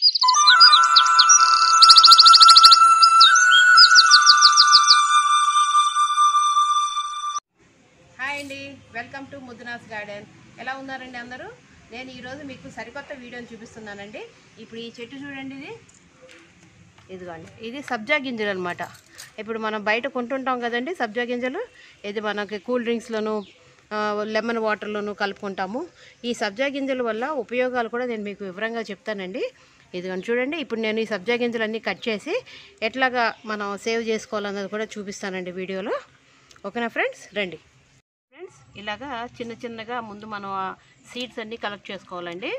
Hi అండి welcome to ముద్దునాస్ garden ఎలా ఉన్నారండి అందరూ నేను ఈరోజు మీకు సరికొత్త వీడియోని చూపిస్తున్నానండి ఇప్పుడు ఈ చెట్టు చూడండి ఇది ఇదిగోండి ఇది సబ్జా గింజలు అనమాట ఇప్పుడు మనం బయట కొంటుంటాం కదండి సబ్జా గింజలు ఇది మనకి కూల్ డ్రింక్స్లోను ఆ, లెమన్ వాటర్లోను కలుపుకుంటాము ఈ సబ్జా గింజల వల్ల ఉపయోగాలు కూడా నేను మీకు వివరంగా చెప్తానండి ఇదిగోండి చూడండి ఇప్పుడు నేను ఈ సబ్జా గింజలన్నీ కట్ చేసి ఎట్లాగా మనం సేవ్ చేసుకోవాలన్నది కూడా చూపిస్తానండి వీడియోలో ఓకేనా ఫ్రెండ్స్ రండి ఫ్రెండ్స్ ఇలాగా చిన్న చిన్నగా ముందు మనం ఆ సీడ్స్ అన్నీ కలెక్ట్ చేసుకోవాలండి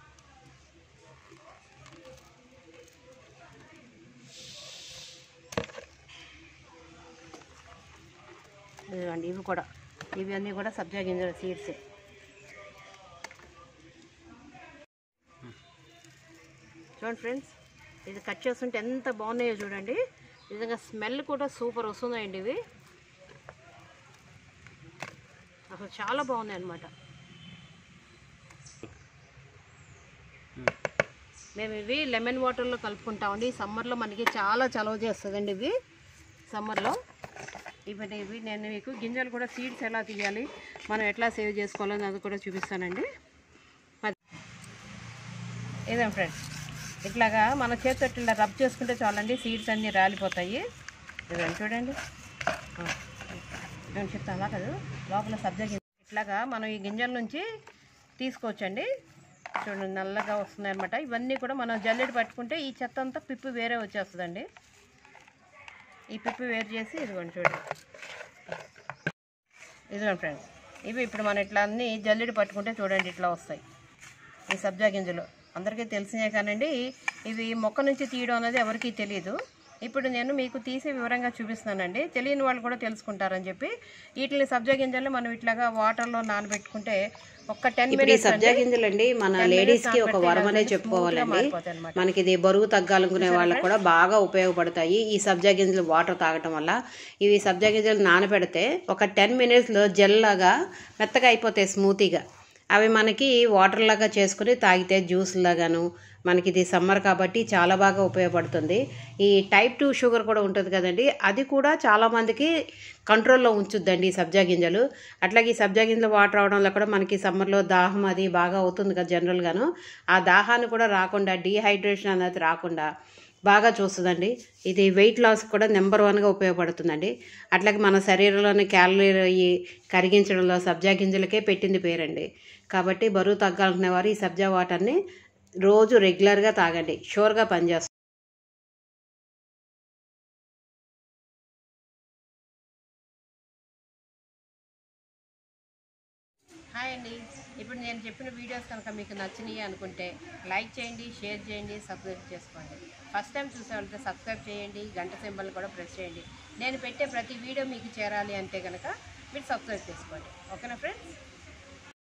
ఇదిగోండి ఇవి కూడా ఇవి అన్నీ కూడా సబ్జా గింజల సీడ్సే చూడండి ఫ్రెండ్స్ ఇది కట్ చేస్తుంటే ఎంత బాగున్నాయో చూడండి నిజంగా స్మెల్ కూడా సూపర్ వస్తుందండి ఇవి అసలు చాలా బాగున్నాయి అనమాట మేము ఇవి లెమన్ వాటర్లో కలుపుకుంటామండి సమ్మర్లో మనకి చాలా చలవ చేస్తుందండి ఇవి సమ్మర్లో ఇవి ఇవి నేను మీకు గింజలు కూడా సీడ్స్ ఎలా తీయాలి మనం ఎట్లా సేవ్ చేసుకోవాలని అది కూడా చూపిస్తానండి పది ఇదే ఫ్రెండ్స్ ఇట్లాగా మన చేతితో ఇట్లా రబ్ చేసుకుంటే చాలండి సీడ్స్ అన్నీ రాలిపోతాయి ఇదే చూడండి ఆ. నేను చెప్తాను అలా కాదు లోపల సబ్జా గింజ ఇట్లాగా మనం ఈ గింజల నుంచి తీసుకోవచ్చండి చూడండి నల్లగా వస్తున్నాయి అనమాట ఇవన్నీ కూడా మనం జల్లెడ పట్టుకుంటే ఈ చెత్త అంతా పిప్పి వేరే వచ్చేస్తుందండి ఈ పిప్పి వేరు చేసి ఇదిగోండి చూడండి ఇదిగోండి ఫ్రెండ్స్ ఇవి ఇప్పుడు మనం ఇట్లా అన్నీ జల్లెడ పట్టుకుంటే చూడండి ఇట్లా వస్తాయి ఈ సబ్జా గింజలు అందరికీ తెలిసినే కానండి ఇవి మొక్క నుంచి తీయడం అనేది ఎవరికీ తెలియదు ఇప్పుడు నేను మీకు తీసి వివరంగా చూపిస్తున్నానండి తెలియని వాళ్ళు కూడా తెలుసుకుంటారని చెప్పి వీటిని సబ్జా గింజలు మనం ఇట్లాగా వాటర్లో నానబెట్టుకుంటే ఒక్క టెన్ ఇప్పుడు ఈ మినిట్స్ సబ్జా గింజలు అండి మన లేడీస్ కి ఒక వరమనే చెప్పుకోవాలండి అనమాట మనకి ఇది బరువు తగ్గాలనుకునే వాళ్ళకి కూడా బాగా ఉపయోగపడతాయి ఈ సబ్జా గింజలు వాటర్ తాగటం వల్ల ఇవి సబ్జా గింజలు నానబెడితే ఒక టెన్ మినిట్స్లో జెల్ లాగా మెత్తగా అయిపోతాయి స్మూతీగా అవి మనకి వాటర్ లాగా చేసుకుని తాగితే జ్యూస్ లాగాను మనకి ఇది సమ్మర్ కాబట్టి చాలా బాగా ఉపయోగపడుతుంది ఈ టైప్ టూ షుగర్ కూడా ఉంటుంది కదండి అది కూడా చాలామందికి కంట్రోల్లో ఉంచుద్దండి ఈ సబ్జా గింజలు అట్లాగే ఈ సబ్జా గింజలు వాటర్ అవడం వల్ల కూడా మనకి సమ్మర్లో దాహం అది బాగా అవుతుంది కదా జనరల్గాను ఆ దాహాన్ని కూడా రాకుండా డీహైడ్రేషన్ అనేది రాకుండా బాగా చూస్తుందండి ఇది వెయిట్ లాస్ కూడా నెంబర్ వన్గా ఉపయోగపడుతుందండి అట్లాగే మన శరీరంలోని క్యాలరీ కరిగించడంలో సబ్జా గింజలకే పెట్టింది పేరండి కాబట్టి బరువు తగ్గాలనుకునే వారు ఈ సబ్జా వాటర్ని రోజు రెగ్యులర్గా తాగండి షూర్గా పనిచేస్తుంది హాయ్ అండి ఇప్పుడు నేను చెప్పిన వీడియోస్ కనుక మీకు నచ్చినాయి అనుకుంటే లైక్ చేయండి షేర్ చేయండి సబ్స్క్రైబ్ చేసుకోండి ఫస్ట్ టైం చూసేవాళ్ళకి సబ్స్క్రైబ్ చేయండి గంట సింబల్ కూడా ప్రెస్ చేయండి నేను పెట్టే ప్రతి వీడియో మీకు చేరాలి అంటే కనుక మీరు సబ్స్క్రైబ్ చేసుకోండి ఓకేనా ఫ్రెండ్స్